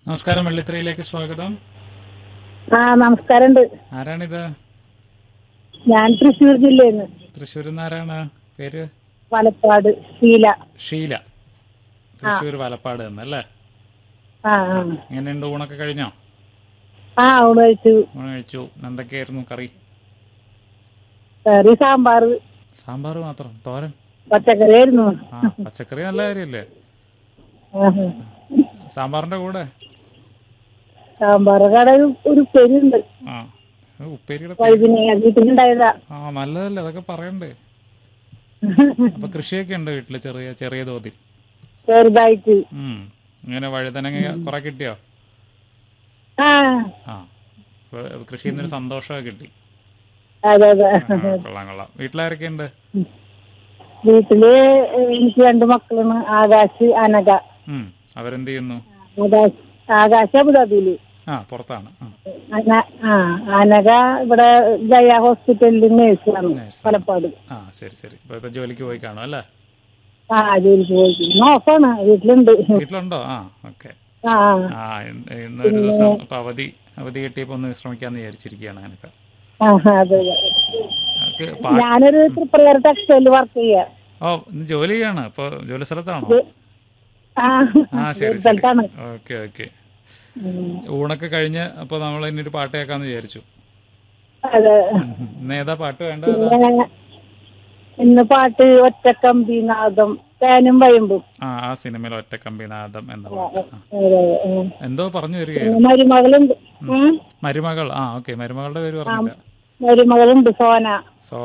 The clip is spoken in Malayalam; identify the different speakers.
Speaker 1: നമസ്കാരം വെള്ളിത്തിരയിലേക്ക് സ്വാഗതം
Speaker 2: ആ നമസ്കാരമുണ്ട്
Speaker 1: ആരാണിത്
Speaker 2: ഞാൻ തൃശ്ശൂർ ജില്ലയിൽ നിന്ന്
Speaker 1: തൃശ്ശൂരിൽ നിന്ന് ആരാണ് പേര്
Speaker 2: വലപ്പാട് ശീല
Speaker 1: ഷീല തൃശ്ശൂർ വലപ്പാട് എന്നല്ലേ
Speaker 2: ആ ആ
Speaker 1: എങ്ങനെയുണ്ട് ഊണൊക്കെ കഴിഞ്ഞോ
Speaker 2: ആ ഊണ് കഴിച്ചു
Speaker 1: ഊണ് കഴിച്ചു ഇന്ന് എന്തൊക്കെയായിരുന്നു കറി
Speaker 2: കറി സാമ്പാർ
Speaker 1: സാമ്പാർ മാത്രം തോരൻ
Speaker 2: പച്ചക്കറി ആയിരുന്നു
Speaker 1: ആ പച്ചക്കറി നല്ല കാര്യമല്ലേ
Speaker 2: ആഹ്.
Speaker 1: സാമ്പാറിന്റെ കൂടെ
Speaker 2: സാമ്പാർ കട ഒരു പെരുണ്ട്
Speaker 1: ആ അത് ഉപ്പേരിയുടെ പേര്.
Speaker 2: വൈകുന്നേരം വീട്ടിലുണ്ടായതാ
Speaker 1: ആ നല്ലതല്ലേ അതൊക്കെ പറയണ്ടേ അപ്പൊ കൃഷിയൊക്കെ ഉണ്ട് വീട്ടില് ചെറിയ ചെറിയ തോതിൽ
Speaker 2: ചെറുതായിട്ട്
Speaker 1: ഉം ഇങ്ങനെ വഴുതനങ്ങ കുറെ കിട്ടിയോ
Speaker 2: ആ
Speaker 1: ആ അപ്പൊ കൃഷിയിൽ നിന്നൊരു സന്തോഷമൊക്കെ കിട്ടി
Speaker 2: അതെ അതെ
Speaker 1: ആ, കൊള്ളാം കൊള്ളാം വീട്ടിലാരൊക്കെ ഉണ്ട്
Speaker 2: വീട്ടില് എനിക്ക് രണ്ട് മക്കളാണ് ആകാശ് അനക
Speaker 1: ഉം അവരെന്ത് ചെയ്യുന്നു
Speaker 2: ആകാശ് ആകാശ് അബുദാബിയില്
Speaker 1: ആ പുറത്താണ് ആ
Speaker 2: അന- ആ അനക ഇവിടെ ജയ ഹോസ്പിറ്റലിൽ നേഴ്സാണ്
Speaker 1: Nurse ആണ്.
Speaker 2: പലപ്പാട്
Speaker 1: ആ ശരി ശരി ഇപ്പൊ ഇപ്പൊ ജോലിക്ക് പോയി കാണും അല്ലേ
Speaker 2: ആ ജോലിക്ക് പോയി നോക്കാണ് വീട്ടിലുണ്ട്
Speaker 1: വീട്ടിലുണ്ടോ ആ ഓക്കെ
Speaker 2: ആ
Speaker 1: ആ ഇന്ന് ഇന്നൊരു ദിവസം അപ്പൊ അവധി അവധി കിട്ടിയപ്പോ ഒന്ന് വിശ്രമിക്കാന്ന് വിചാരിച്ചിരിക്കുകയാണ് അങ്ങനൊക്കെ
Speaker 2: ആ അതെ അതെ.
Speaker 1: ഓക്കെ പാ-
Speaker 2: ഞാനൊരു പ്രിപ്പയർ ടെക്സ്റ്റൈലിൽ വർക്ക് ചെയ്യാ
Speaker 1: ഓ ഇന്ന് ജോലി ചെയ്യാണ് ഇപ്പൊ ജോലി സ്ഥലത്താണോ
Speaker 2: ആ
Speaker 1: ആ ശരി ശരി
Speaker 2: സ്ഥലത്താണ്
Speaker 1: ഓക്കെ ഓക്കെ
Speaker 2: ഉം.
Speaker 1: ഊണൊക്കെ കഴിഞ്ഞ് അപ്പൊ നമ്മൾ ഇനി ഒരു പാട്ട് കേൾക്കാന്ന് വിചാരിച്ചു
Speaker 2: അതെ
Speaker 1: ഉം. ഇന്ന് ഏതാ പാട്ട് വേണ്ടത് ഏതാ?
Speaker 2: പിന്നെ ഇന്ന് പാട്ട് ഒറ്റക്കമ്പിനാദം തേനും വയമ്പും
Speaker 1: ആ ആ സിനിമയിൽ ഒറ്റക്കമ്പിനാഥം എന്ന പാട്ട് ആ.
Speaker 2: അതെ, അതെ.
Speaker 1: എന്തോ പറഞ്ഞു വരികയായിരുന്നു
Speaker 2: പിന്നെ മരുമകളുണ്ട് ഉം.
Speaker 1: മരുമകൾ ആ ഓക്കെ മരുമകളുടെ പേര് പറഞ്ഞില്ല
Speaker 2: മരുമകളുണ്ട് സോന
Speaker 1: സോ